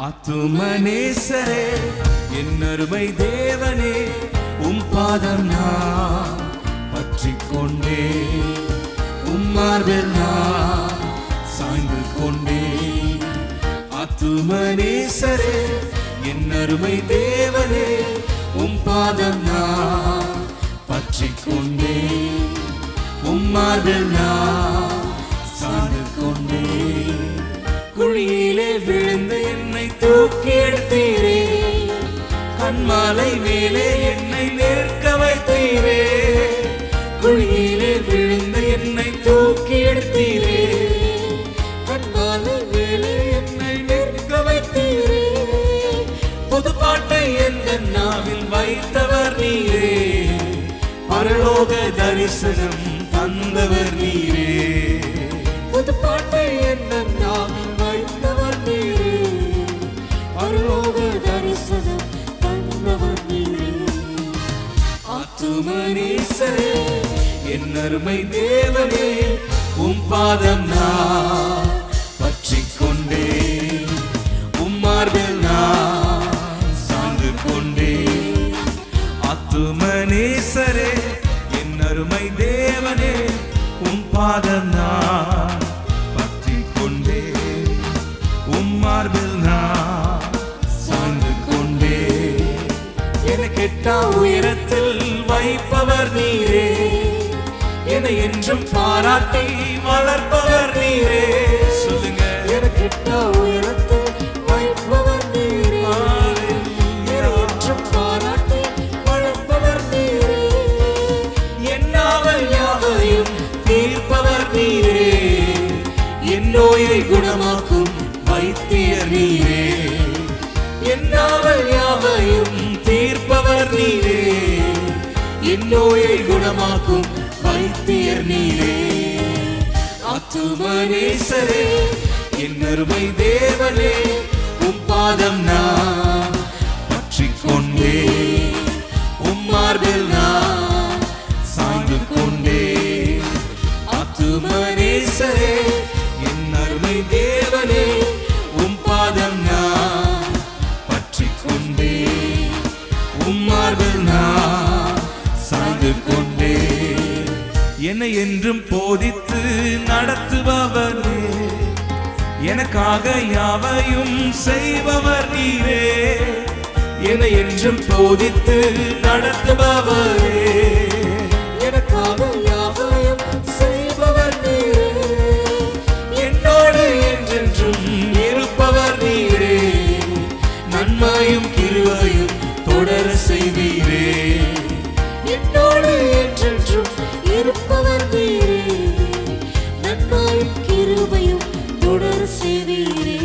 ஆத்துமனேசரே என் அருமை தேவனே உம் பாதம் நான் பற்றிக் கொண்டே உம் மார்பில் நான் சாய்ந்து கொண்டே ஆத்துமனேசரே என் அருமை தேவனே உம் பாதம் நான் பற்றிக் கொண்டே உம் மார்பில் நான் சாய்ந்து கொண்டே குழியிலே விழுந்து என்னை தூக்கி எடுத்தீரே கண்மாலை மேலே என்னை நிற்க வைத்தீரே குழியிலே விழுந்து என்னை தூக்கி எடுத்தீரே கண்மாலை மேலே என்னை நிற்க வைத்தீரே புது பாட்டை எந்த நாவில் வைத்தவர் நீரே பரலோக தரிசனம் தந்தவர் நீரே புது பாட்டை என்ன நாவில் வைத்தவர் நீரே பரலோக தரிசனம் தந்தவர் நீரே ஆத்துமனீசரே என் அருமை தேவனே உம் பாதம் நான் பற்றிக் கொண்டே உம் மார்பில் நான் சார்ந்து கொண்டே ஆத்துமனேசரே என் அருமை தேவனே உம் பாதம் நான் பற்றிக் கொண்டே உம் மார்பில் நான் சார்ந்து கொண்டே என கெட்டா உயரத்தில் வைப்பவர் நீரே என என்றும் பாராட்டி வளர்ப்பவர் நீரே சொல்லுங்க என கெட்டா உயரத்தில் வைப்பவர் நீரே என என்றும் பாராட்டி வளர்ப்பவர் நீரே என்னாவல் யாவையும் தீர்ப்பவர் நீரே என் நோயை குணமாக்கும் வைத்தியர் நீரே என்னாவல் யாவையும் தீர்ப்பவர் நீரே என் நோயை குணமாக்கும் வைத்தியர் நீரே ஆத்துமனேசரே என் அருமை தேவனே உம் பாதம் நான் பற்றிக் கொண்டே உம் மார்பில் நான் சாய்ந்து கொண்டே ஆத்துமனேசரே என் அருமை தேவனே உம் பாதம் நான் பற்றிக் கொண்டே உம் மார்பில் நான் சாய்ந்து கொண்டே என்னை என்றும் போதித்து நடத்துபவரே எனக்காக யாவையும் செய்பவர் நீரே என்னை என்றும் போதித்து நடத்துபவரே எனக்காக யாவையும் செய்பவர் நீரே என்னோடு என்றென்றும் இருப்பவர் நீரே நன்மையும் கிருபையும் தொடர செய்வீரே என்னோடு என்றென்றும் இருப்பவர் நீரே நன்மையும் கிருபையும் தொடர செய்வீரே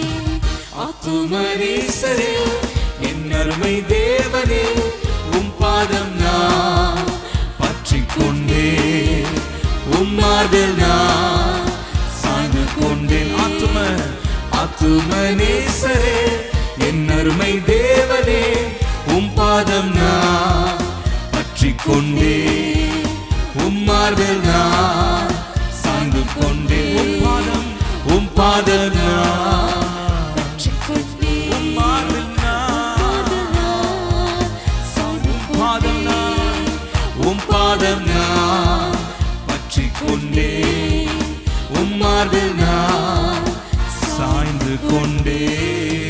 ஆத்துமரீசரே என் அருமை தேவனே உம் பாதம் நான் பற்றிக் கொண்டே உம் மார்பில் நான் சாய்ந்து கொண்டேன் ஆத்தும ஆத்துமனேசரே என் அருமை தேவனே உம் பாதம் நான் பற்றிக் கொண்டே உம் மார்பில் நான் சாய்ந்து கொண்டே உம் பாதம் உம் பாதம் நான் பற்றிக்கொண்டே உம் மார்பில் நான் உம் பாதம் நான் உம் பாதம் நான் பற்றிக் கொண்டே உம் மார்பில் நான் சாய்ந்து கொண்டே